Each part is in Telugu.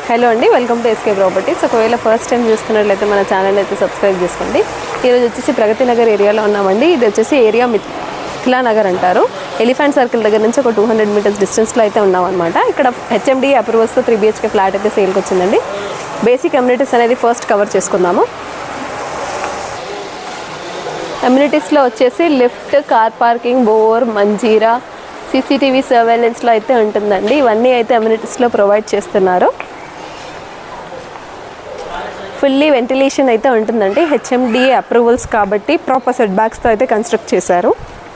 హలో అండి వెల్కమ్ టు ఎస్కే ప్రాపర్టీస్ ఒకవేళ ఫస్ట్ టైం చూస్తున్నట్లయితే మన ఛానల్ అయితే సబ్స్క్రైబ్ చేసుకోండి ఈరోజు వచ్చేసి ప్రగతి నగర్ ఏరియాలో ఉన్నామండి ఇది వచ్చేసి ఏరియా మిథిలా నగర్ అంటారు ఎలిఫెంట్ సర్కిల్ దగ్గర నుంచి ఒక టూ హండ్రెడ్ మీటర్స్ డిస్టెన్స్లో అయితే ఉన్నామన్నమాట ఇక్కడ హెచ్ఎండి అప్రూవల్స్తో త్రీ బిహెచ్కే ఫ్లాట్ అయితే సేల్కి వచ్చిందండి బేసిక్ కమ్యూనిటీస్ అనేది ఫస్ట్ కవర్ చేసుకుందాము అమ్యూనిటీస్లో వచ్చేసి lift car parking bore Manjeera CCTV సర్వేలెన్స్లో అయితే ఉంటుందండి ఇవన్నీ అయితే అమ్యూనిటీస్లో ప్రొవైడ్ చేస్తున్నారు ఫుల్లీ వెంటిలేషన్ అయితే ఉంటుందండి హెచ్ఎండిఏ అప్రూవల్స్ కాబట్టి ప్రాపర్ సెట్ బ్యాక్స్తో అయితే కన్స్ట్రక్ట్ చేశారు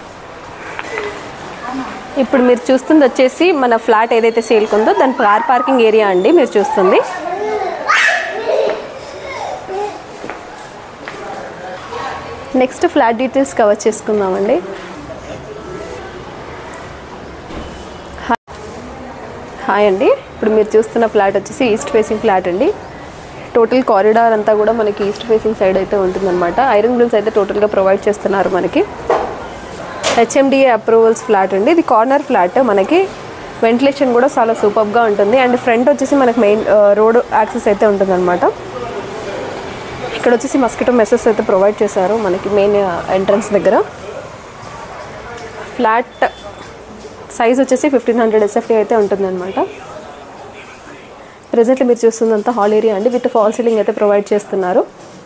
ఇప్పుడు మీరు చూస్తుంది వచ్చేసి మన ఫ్లాట్ ఏదైతే సేల్కి ఉందో దాని కార్ పార్కింగ్ ఏరియా అండి మీరు చూస్తుంది నెక్స్ట్ ఫ్లాట్ డీటెయిల్స్ కవర్ చేసుకుందామండి హాయ్- హాయ్ అండి ఇప్పుడు మీరు చూస్తున్న ఫ్లాట్ వచ్చేసి ఈస్ట్ ఫేసింగ్ ఫ్లాట్ అండి టోటల్ కారిడార్ అంతా కూడా మనకి ఈస్ట్ ఫేసింగ్ సైడ్ అయితే ఉంటుందన్నమాట ఐరన్ గ్రిల్స్ అయితే టోటల్గా ప్రొవైడ్ చేస్తున్నారు మనకి హెచ్ఎండిఏ అప్రూవల్స్ ఫ్లాట్ అండి ఇది కార్నర్ ఫ్లాట్ మనకి వెంటిలేషన్ కూడా చాలా సూపర్గా ఉంటుంది అండ్ ఫ్రంట్ వచ్చేసి మనకి మెయిన్ రోడ్ యాక్సెస్ అయితే ఉంటుందన్నమాట ఇక్కడ వచ్చేసి మస్కిటో మెసెస్ అయితే ప్రొవైడ్ చేశారు మనకి మెయిన్ ఎంట్రన్స్ దగ్గర ఫ్లాట్ సైజ్ వచ్చేసి ఫిఫ్టీన్ హండ్రెడ్ ఎస్ఎఫ్టీ అయితే ఉంటుందన్నమాట ప్రజెంట్లీ మీరు చూస్తుందంతా హాల్ ఏరియా అండి విత్ ఫాల్ సీలింగ్ అయితే ప్రొవైడ్ చేస్తున్నారు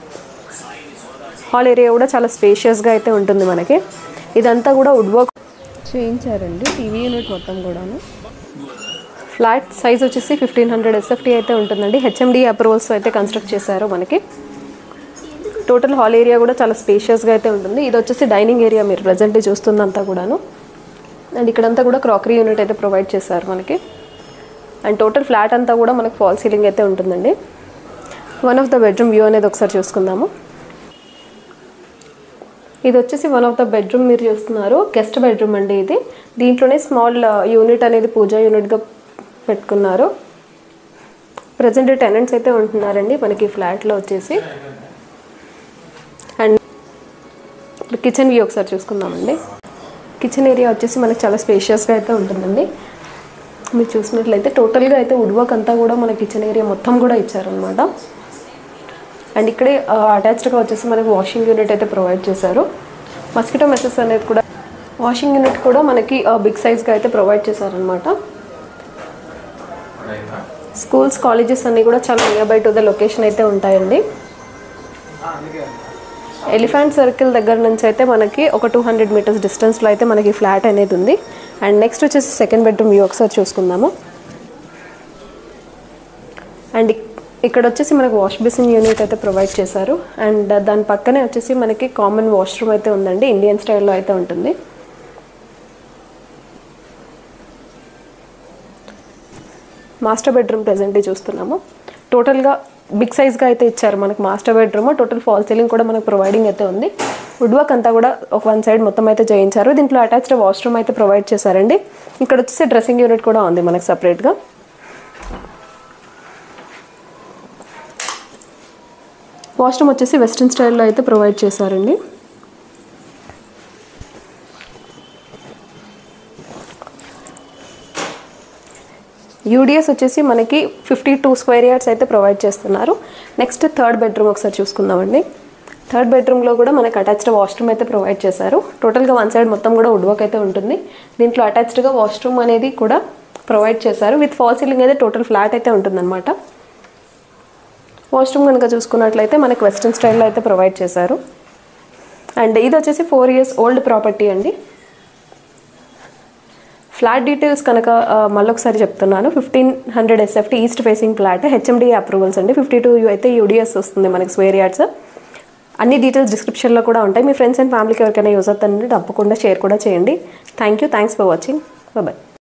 హాల్ ఏరియా కూడా చాలా స్పేషియస్గా అయితే ఉంటుంది మనకి ఇదంతా కూడా వుడ్ వర్క్ చేయించారండి టీవీ యూనిట్ మొత్తం కూడాను ఫ్లాట్ సైజ్ వచ్చేసి ఫిఫ్టీన్ హండ్రెడ్ ఎస్ఎఫ్టీ అయితే ఉంటుందండి హెచ్ఎండి అప్రూవల్స్ అయితే కన్స్ట్రక్ట్ చేశారు మనకి టోటల్ హాల్ ఏరియా కూడా చాలా స్పేషియస్గా అయితే ఉంటుంది ఇది వచ్చేసి డైనింగ్ ఏరియా మీరు ప్రజెంట్ చూస్తుందంతా కూడాను అండ్ ఇక్కడంతా కూడా క్రాకరీ యూనిట్ అయితే ప్రొవైడ్ చేశారు మనకి అండ్ టోటల్ ఫ్లాట్ అంతా కూడా మనకి ఫాల్ సీలింగ్ అయితే ఉంటుందండి one of the bedroom view అనేది ఒకసారి చూసుకుందాము ఇది వచ్చేసి వన్ ఆఫ్ ద బెడ్రూమ్ మీరు చూస్తున్నారు గెస్ట్ బెడ్రూమ్ అండి ఇది దీంట్లోనే స్మాల్ యూనిట్ అనేది పూజా యూనిట్గా పెట్టుకున్నారు ప్రజెంట్ టెనెంట్స్ అయితే ఉంటున్నారండి మనకి ఫ్లాట్లో వచ్చేసి అండ్ కిచెన్ వ్యూ ఒకసారి చూసుకుందామండి కిచెన్ ఏరియా వచ్చేసి మనకి చాలా స్పేషియస్గా అయితే ఉంటుందండి మీరు చూసినట్లయితే టోటల్గా అయితే వుడ్ వర్క్ అంతా కూడా మన కిచెన్ ఏరియా మొత్తం కూడా ఇచ్చారనమాట అండ్ ఇక్కడే అటాచ్డ్గా వచ్చేసి మనకి వాషింగ్ యూనిట్ అయితే ప్రొవైడ్ చేశారు మస్కిటో మెసెస్ అనేది కూడా వాషింగ్ యూనిట్ కూడా మనకి బిగ్ సైజ్గా అయితే ప్రొవైడ్ చేశారనమాట స్కూల్స్ కాలేజెస్ అన్నీ కూడా చాలా near by to the location అయితే ఉంటాయండి ఎలిఫెంట్ సర్కిల్ దగ్గర నుంచి అయితే మనకి ఒక టూ హండ్రెడ్ మీటర్స్ డిస్టెన్స్లో అయితే మనకి ఫ్లాట్ అనేది ఉంది అండ్ నెక్స్ట్ వచ్చేసి సెకండ్ బెడ్రూమ్ వ్యూ ఒకసారి చూసుకుందాము అండ్ ఇక్- ఇక్కడ వచ్చేసి మనకు వాష్ బేసిన్ యూనిట్ అయితే ప్రొవైడ్ చేశారు అండ్ దాని పక్కనే వచ్చేసి మనకి కామన్ వాష్రూమ్ అయితే ఉందండి ఇండియన్ స్టైల్లో అయితే ఉంటుంది మాస్టర్ బెడ్రూమ్ ప్రెజెంట్ చూస్తున్నాము టోటల్గా బిగ్ సైజ్గా అయితే ఇచ్చారు మనకి master bedroom total fall ceiling కూడా మనకు ప్రొవైడింగ్ అయితే ఉంది వుడ్ వర్క్ అంతా కూడా ఒక వన్ సైడ్ మొత్తం అయితే చేయించారు దీంట్లో అటాచ్డ్ వాష్రూమ్ అయితే ప్రొవైడ్ చేశారండి ఇక్కడ వచ్చేసి డ్రెస్సింగ్ యూనిట్ కూడా ఉంది మనకి సపరేట్గా వాష్రూమ్ వచ్చేసి వెస్ట్రన్ స్టైల్లో అయితే ప్రొవైడ్ చేశారండి యూడిఎస్ వచ్చేసి మనకి ఫిఫ్టీ టూ స్క్వేర్ యార్డ్స్ అయితే ప్రొవైడ్ చేస్తున్నారు నెక్స్ట్ థర్డ్ బెడ్రూమ్ ఒకసారి చూసుకుందామండి థర్డ్ బెడ్రూమ్లో కూడా మనకి అటాచ్డ్ వాష్రూమ్ అయితే ప్రొవైడ్ చేశారు టోటల్గా వన్ సైడ్ మొత్తం కూడా వుడ్ వర్క్ అయితే ఉంటుంది దీంట్లో అటాచ్డ్గా వాష్రూమ్ అనేది కూడా ప్రొవైడ్ చేశారు విత్ ఫాల్ సీలింగ్ అయితే టోటల్ ఫ్లాట్ అయితే ఉంటుందన్నమాట వాష్రూమ్ కనుక చూసుకున్నట్లయితే మనకి వెస్ట్రన్ స్టైల్లో అయితే ప్రొవైడ్ చేశారు అండ్ ఇది వచ్చేసి ఫోర్ ఇయర్స్ ఓల్డ్ ప్రాపర్టీ అండి ఫ్లాట్ డీటెయిల్స్ కనుక ఆ, మళ్ళొకసారి చెప్తున్నాను fifteen hundred SFT east facing flat HMD approvals అండి ఫిఫ్టీ టూ అయితే యూడిఎస్ వస్తుంది మనకి స్క్వేర్ యార్డ్స్ అన్ని డీటెయిల్స్ డిస్క్రిప్షన్లో కూడా ఉంటాయి మీ ఫ్రెండ్స్ అండ్ ఫ్యామిలీకి ఎవరికైనా యూజ్ అవుతుందంటే తప్పకుండా షేర్ కూడా చేయండి thank you thanks for watching bye